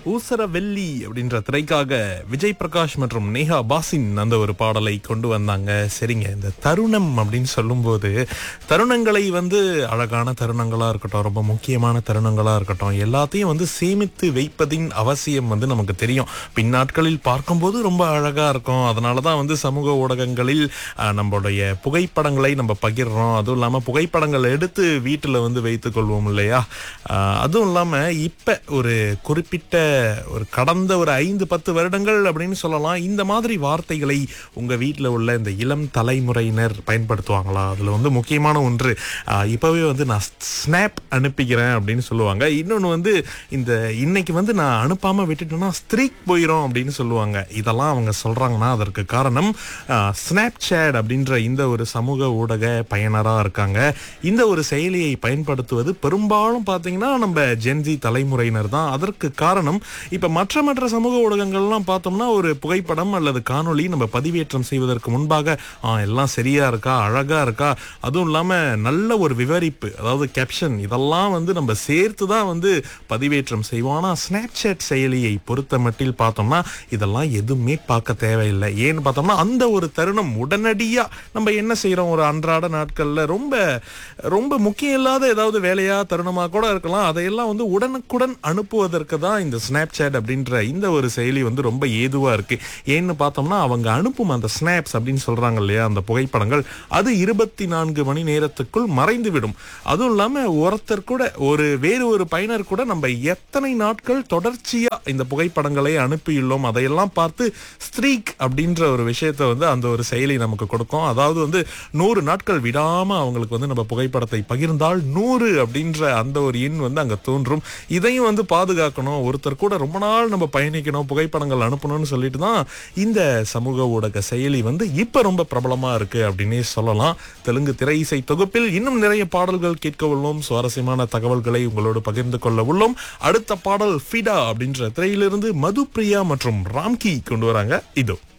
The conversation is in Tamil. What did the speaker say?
ஊசர வெள்ளி அப்படின்ற திரைக்காக விஜய் பிரகாஷ் மற்றும் நேஹா பாசின் அந்த ஒரு பாடலை கொண்டு வந்தாங்க சரிங்க இந்த தருணம் அப்படின்னு சொல்லும்போது தருணங்களை வந்து அழகான தருணங்களா இருக்கட்டும் ரொம்ப முக்கியமான தருணங்களா இருக்கட்டும் எல்லாத்தையும் வந்து சேமித்து வைப்பதின் அவசியம் வந்து நமக்கு தெரியும் பின்னாட்களில் பார்க்கும்போது ரொம்ப அழகா இருக்கும் அதனால தான் வந்து சமூக ஊடகங்களில் அஹ், நம்மளுடைய புகைப்படங்களை நம்ம பகிர்றோம் அதுவும் இல்லாமல் புகைப்படங்கள் எடுத்து வீட்டில் வந்து வைத்துக் கொள்வோம் இல்லையா அஹ், அதுவும் இல்லாமல் இப்போ ஒரு குறிப்பிட்ட ஒரு கடந்த ஒரு ஐந்து பத்து வருடங்கள் அப்படின்னு சொல்லலாம் இந்த மாதிரி வார்த்தைகளை உங்கள் வீட்டில் உள்ள இந்த இளம் தலைமுறையினர் பயன்படுத்துவாங்களா அதில் வந்து முக்கியமான ஒன்று அஹ், இப்போவே வந்து நான் ஸ்னாப் அனுப்பிக்கிறேன் அப்படின்னு சொல்லுவாங்க இன்னொன்று வந்து இந்த இன்னைக்கு வந்து நான் அனுப்பாமல் விட்டுட்டேன்னா ஸ்த்ரீக் போயிடும் அப்படின்னு சொல்லுவாங்க இதெல்லாம் அவங்க சொல்கிறாங்கன்னா அதற்கு காரணம் ஸ்னாப் சேட் அப்படின்ற இந்த ஒரு சமூக ஊடக பயனராக இருக்காங்க இந்த ஒரு செயலியை பயன்படுத்துவது பெரும்பாலும் பார்த்தீங்கன்னா நம்ம ஜென்ஜி தலைமுறையினர் தான் அதற்கு காரணம் இப்போ மற்ற மற்ற சமூக ஊடகங்கள்லாம் பார்த்தோம்னா ஒரு புகைப்படம் அல்லது காணொளி நம்ம பதிவேற்றம் செய்வதற்கு முன்பாக ஆ, எல்லாம் சரியா இருக்கா அழகா இருக்கா அதுவும் இல்லாமல் நல்ல ஒரு விவரிப்பு அதாவது கேப்ஷன் இதெல்லாம் வந்து நம்ம சேர்த்து தான் வந்து பதிவேற்றம் செய்வோம் ஆனால் ஸ்னாப்சாட் செயலியை பொறுத்த மட்டில் பார்த்தோம்னா இதெல்லாம் எதுவுமே பார்க்க தேவையில்லை ஏன்னு பார்த்தோம்னா அந்த ஒரு தருணம் உடனடியாக நம்ம என்ன செய்கிறோம் ஒரு அன்றாட நாட்களில் ரொம்ப ரொம்ப முக்கியம் இல்லாத ஏதாவது வேலையா தருணமாக கூட இருக்கலாம் அதையெல்லாம் வந்து உடனுக்குடன் அனுப்புவதற்கு தான் இந்த ஸ்னாப்சாட் அப்படின்ற இந்த ஒரு செயலி வந்து ரொம்ப ஏதுவாக இருக்கு ஏன்னு பார்த்தோம்னா அவங்க அனுப்பும் அந்த ஸ்னாப்ஸ் அப்படின்னு சொல்றாங்க இல்லையா அந்த புகைப்படங்கள் அது இருபத்தி நான்கு மணி நேரத்துக்குள் மறைந்து விடும் அதுவும் இல்லாமல் ஒருத்தர் கூட ஒரு வேறு ஒரு பயனர் கூட நம்ம எத்தனை நாட்கள் தொடர்ச்சியா இந்த புகைப்படங்களை அனுப்பியுள்ளோம் அதையெல்லாம் பார்த்து ஸ்த்ரீக் அப்படின்ற ஒரு விஷயத்தை வந்து அந்த ஒரு செயலி நமக்கு கொடுக்கும் அதாவது வந்து நூறு நாட்கள் விடாம அவங்களுக்கு வந்து நம்ம புகைப்படத்தை பகிர்ந்தால் நூறு அப்படின்ற அந்த ஒரு எண் வந்து அங்க தோன்றும் இதையும் வந்து பாதுகாக்கணும் ஒருத்தர் கூட ரொம்ப நாள் நம்ம பயணிக்கணும் புகைப்படங்கள் அனுப்பணும்னு சொல்லிட்டு தான் இந்த சமூக ஊடக செயலி வந்து இப்ப ரொம்ப பிரபலமா இருக்கு அப்படின்னே சொல்லலாம் தெலுங்கு திரை இசை தொகுப்பில் இன்னும் நிறைய பாடல்கள் கேட்க உள்ளோம் சுவாரஸ்யமான தகவல்களை உங்களோடு பகிர்ந்து கொள்ள உள்ளோம் அடுத்த பாடல் ஃபிடா அப்படின்ற திரையிலிருந்து மது பிரியா மற்றும் ராம்கி கொண்டு வராங்க இதோ